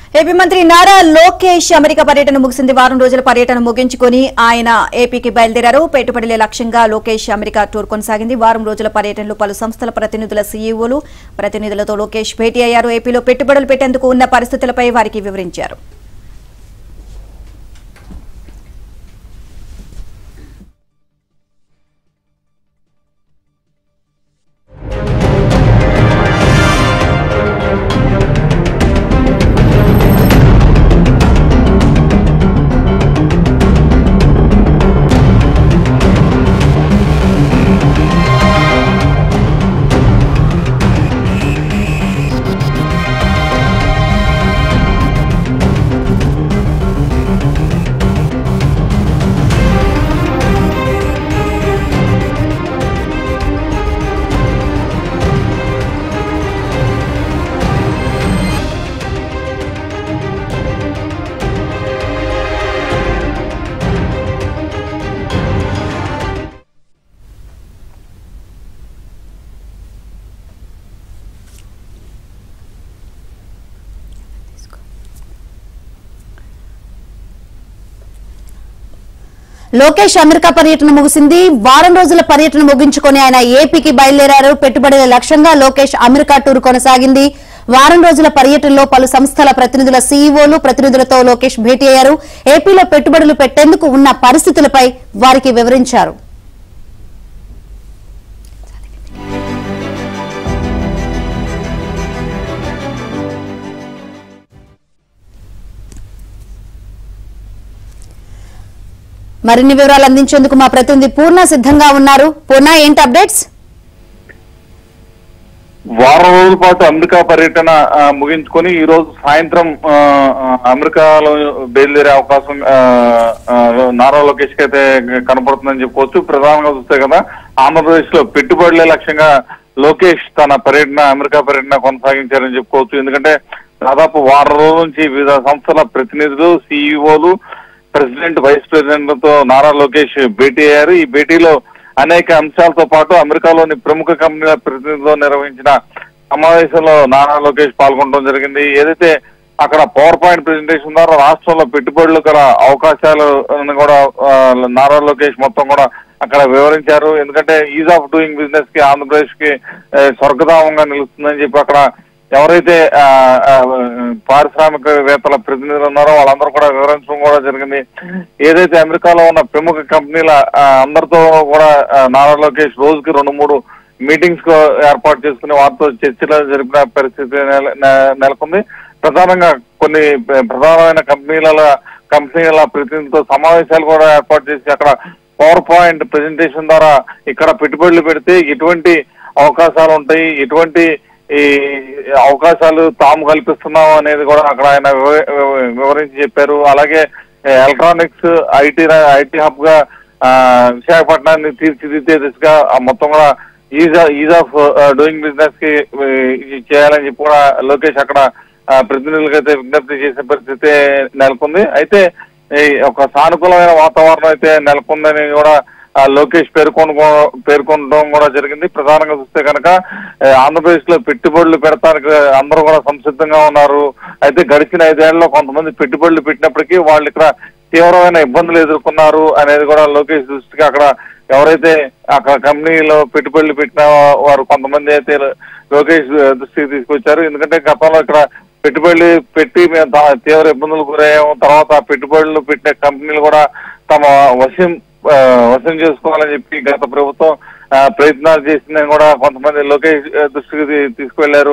AP మంత్రి Nara Lokesh America పర్యటన ముగిసింది వారం రోజుల పర్యటన ముగించుకొని ఆయన ఏపీకి బయలుదేరారు పెట్టుబడులే లక్ష్యంగా లోకేష్ అమెరికా టూర్ కొనసాగింది వారం రోజుల పర్యటనలో పలు సంస్థల ప్రతినిధుల సీఈఓలు ప్రతినిధులతో లోకేష్ భేటీ అయ్యారు ఏపీలో పెట్టుబడులు పెట్టేందుకు ఉన్న పరిస్థితులపై వారికి వివరించారు లోకేష్ అమెరికా పర్యటన ముగిసింది వారం రోజుల పర్యటన ముగించుకొని ఆయన ఏపీకి బయలుదేరారు పెట్టుబడుల లక్ష్యంగా లోకేష్ అమెరికా టూర్ కొనసాగింది వారం రోజుల పర్యటనలో పలు సంస్థల ప్రతినిధుల సీఈఓలు ప్రతినిధులతో లోకేష్ భేటీ అయ్యారు ఏపీలో పెట్టుబడులు పెట్టేందుకు ఉన్న పరిస్థితులపై వారికి వివరించారు మరిన్ని వివరాలు అందించేందుకు మా ప్రతినిధి పూర్ణ సిద్ధంగా ఉన్నారు పూర్ణ ఏంటి అప్డేట్స్ వారం రోజుల పాటు అమెరికా పర్యటన ఆ, ముగించుకొని ఈ రోజు సాయంత్రం ఆ, ఆ, అమెరికాలో బయలుదేరే అవకాశం ఆ, ఆ, నారా లోకేష్ కి అయితే కనపడుతుందని చెప్పుకోవచ్చు ప్రధానంగా చూస్తే కదా ఆంధ్రప్రదేశ్ లో పెట్టుబడులే లక్ష్యంగా లోకేష్ తన పర్యటన అమెరికా పర్యటన కొనసాగించారని చెప్పుకోవచ్చు ఎందుకంటే దాదాపు వారం రోజుల నుంచి వివిధ సంస్థల ప్రతినిధులు సీఈఓలు ప్రెసిడెంట్ వైస్ ప్రెసిడెంట్ తో నారా లోకేష్ భేటీ అయ్యారు ఈ భేటీలో అనేక అంశాలతో పాటు అమెరికాలోని ప్రముఖ కంపెనీల ప్రతినిధులతో నిర్వహించిన సమావేశంలో నారా లోకేష్ పాల్గొనడం జరిగింది ఏదైతే అక్కడ పవర్ పాయింట్ ప్రెజెంటేషన్ ద్వారా రాష్ట్రంలో పెట్టుబడులు గల అవకాశాలు కూడా ఆ, నారా లోకేష్ మొత్తం కూడా అక్కడ వివరించారు ఎందుకంటే ఈజ్ ఆఫ్ డూయింగ్ బిజినెస్ కి ఆంధ్రప్రదేశ్ కి ఆ, స్వర్గధామంగా నిలుస్తుందని చెప్పి అక్కడ ఎవరైతే ఆ, ఆ, పారిశ్రామికవేత్తల ప్రతినిధులు ఉన్నారో వాళ్ళందరూ కూడా వివరించడం కూడా జరిగింది ఏదైతే అమెరికాలో ఉన్న ప్రముఖ కంపెనీల ఆ, అందరితో కూడా ఆ, నారా లోకేష్ రోజుకి రెండు మూడు మీటింగ్స్ కు ఏర్పాటు చేసుకుని వారితో చర్చలు జరిపిన పరిస్థితి నెల- నె- నెలకొంది ప్రధానంగా కొన్ని ప్ర- ప్రధానమైన కంపెనీల కంపెనీల ప్రతినిధులతో సమావేశాలు కూడా ఏర్పాటు చేసి అక్కడ పవర్ పాయింట్ ప్రెజెంటేషన్ ద్వారా ఇక్కడ పెట్టుబడులు పెడితే ఎటువంటి అవకాశాలు ఉంటాయి ఎటువంటి ఈ అవకాశాలు తాము కల్పిస్తున్నాం అనేది కూడా అక్కడ ఆయన వివ- వివ- వివరించి చెప్పారు అలాగే ఎలక్ట్రానిక్స్ ఐటీ ఐటీ హబ్ గా ఆ, విశాఖపట్నాన్ని తీర్చిదిద్దే దిశగా ఆ మొత్తం కూడా ease ease of doing business కి ఆ, ఇది చేయాలని చెప్పి కూడా లోకేష్ అక్కడ ఆ, ప్రతినిధులకు అయితే విజ్ఞప్తి చేసే పరిస్థితి నెలకొంది అయితే ఈ ఒక సానుకూలమైన వాతావరణం అయితే నెలకొందని కూడా ఆ, లోకేష్ పేర్కొను పేర్కొనడం కూడా జరిగింది ప్రధానంగా చూస్తే కనుక ఆంధ్రప్రదేశ్ లో పెట్టుబడులు పెడతానికి అందరూ కూడా సంసిద్ధంగా ఉన్నారు అయితే గడిచిన ఐదేళ్లలో కొంతమంది పెట్టుబడులు పెట్టినప్పటికీ వాళ్ళు ఇక్కడ తీవ్రమైన ఇబ్బందులు ఎదుర్కొన్నారు అనేది కూడా లోకేష్ దృష్టికి అక్కడ ఎవరైతే అక్కడ కంపెనీలో పెట్టుబడులు పెట్టిన వారు కొంతమంది అయితే లోకేష్ దృష్టికి తీసుకొచ్చారు ఎందుకంటే గతంలో ఇక్కడ పెట్టుబడులు పెట్టి మేము తా- తీవ్ర ఇబ్బందులు గురయ్యాము తర్వాత ఆ పెట్టుబడులు పెట్టిన కంపెనీలు కూడా తమ వశం ఆ, వశం చేసుకోవాలని చెప్పి గత ప్రభుత్వం ఆ, ప్రయత్నాలు చేసిందని కూడా కొంతమంది లోకేష్ ఆ, దృష్టికి తీ- తీసుకువెళ్లారు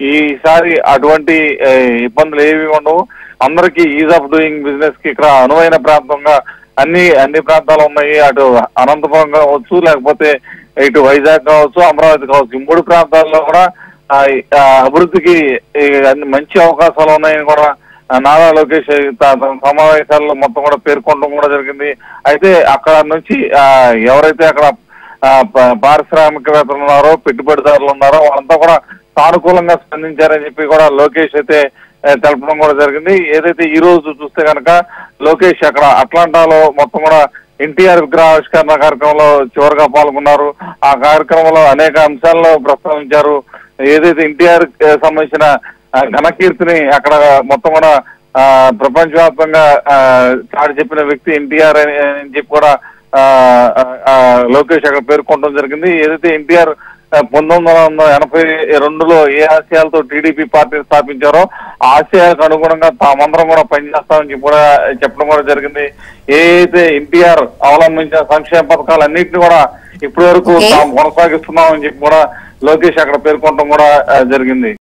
ఈసారి అటువంటి ఆ, ఇబ్బందులు ఏవి ఉండవు అందరికీ ఈజ్ ఆఫ్ డూయింగ్ బిజినెస్ కి ఇక్కడ అనువైన ప్రాంతంగా అన్ని అన్ని ప్రాంతాలు ఉన్నాయి అటు అనంతపురం కావచ్చు లేకపోతే ఇటు వైజాగ్ కావచ్చు అమరావతి కావచ్చు ఈ మూడు ప్రాంతాల్లో కూడా ఆ, ఆ, అభివృద్ధికి ఈ, అన్ని మంచి అవకాశాలు ఉన్నాయని కూడా ఆ, నారా లోకేష్ త- తన సమావేశాల్లో మొత్తం కూడా పేర్కొనడం కూడా జరిగింది అయితే అక్కడ నుంచి ఆ, ఎవరైతే అక్కడ ఆ, ప- పారిశ్రామికవేత్తలు ఉన్నారో పెట్టుబడిదారులు ఉన్నారో వాళ్ళంతా కూడా సానుకూలంగా స్పందించారని చెప్పి కూడా లోకేష్ అయితే ఆ, తెలపడం కూడా జరిగింది ఏదైతే ఈ రోజు చూస్తే కనుక లోకేష్ అక్కడ అట్లాంటాలో మొత్తం కూడా ఎన్టీఆర్ విగ్రహావిష్కరణ కార్యక్రమంలో చివరిగా పాల్గొన్నారు ఆ కార్యక్రమంలో అనేక అంశాలను ప్రస్తావించారు ఏదైతే ఎన్టీఆర్ సంబంధించిన ఆ, ఘనకీర్తిని అక్కడ మొత్తం కూడా ఆ, ప్రపంచవ్యాప్తంగా ఆ, చాటి చెప్పిన వ్యక్తి ఎన్టీఆర్ అని అని చెప్పి కూడా ఆ, ఆ, లోకేష్ అక్కడ పేర్కొనడం జరిగింది ఏదైతే ఎన్టీఆర్ పంతొమ్మిది వందల ఎనభై రెండులో ఏ ఆశయాలతో టీడీపీ పార్టీని స్థాపించారో ఆ ఆశయాలకు అనుగుణంగా తామందరం కూడా పనిచేస్తామని చెప్పి కూడా చెప్పడం కూడా జరిగింది ఏ అయితే ఎన్టీఆర్ అవలంబించిన సంక్షేమ పథకాలన్నింటినీ కూడా ఇప్పటి వరకు Okay. తాము కొనసాగిస్తున్నామని చెప్పి కూడా లోకేష్ అక్కడ పేర్కొనడం కూడా ఆ, జరిగింది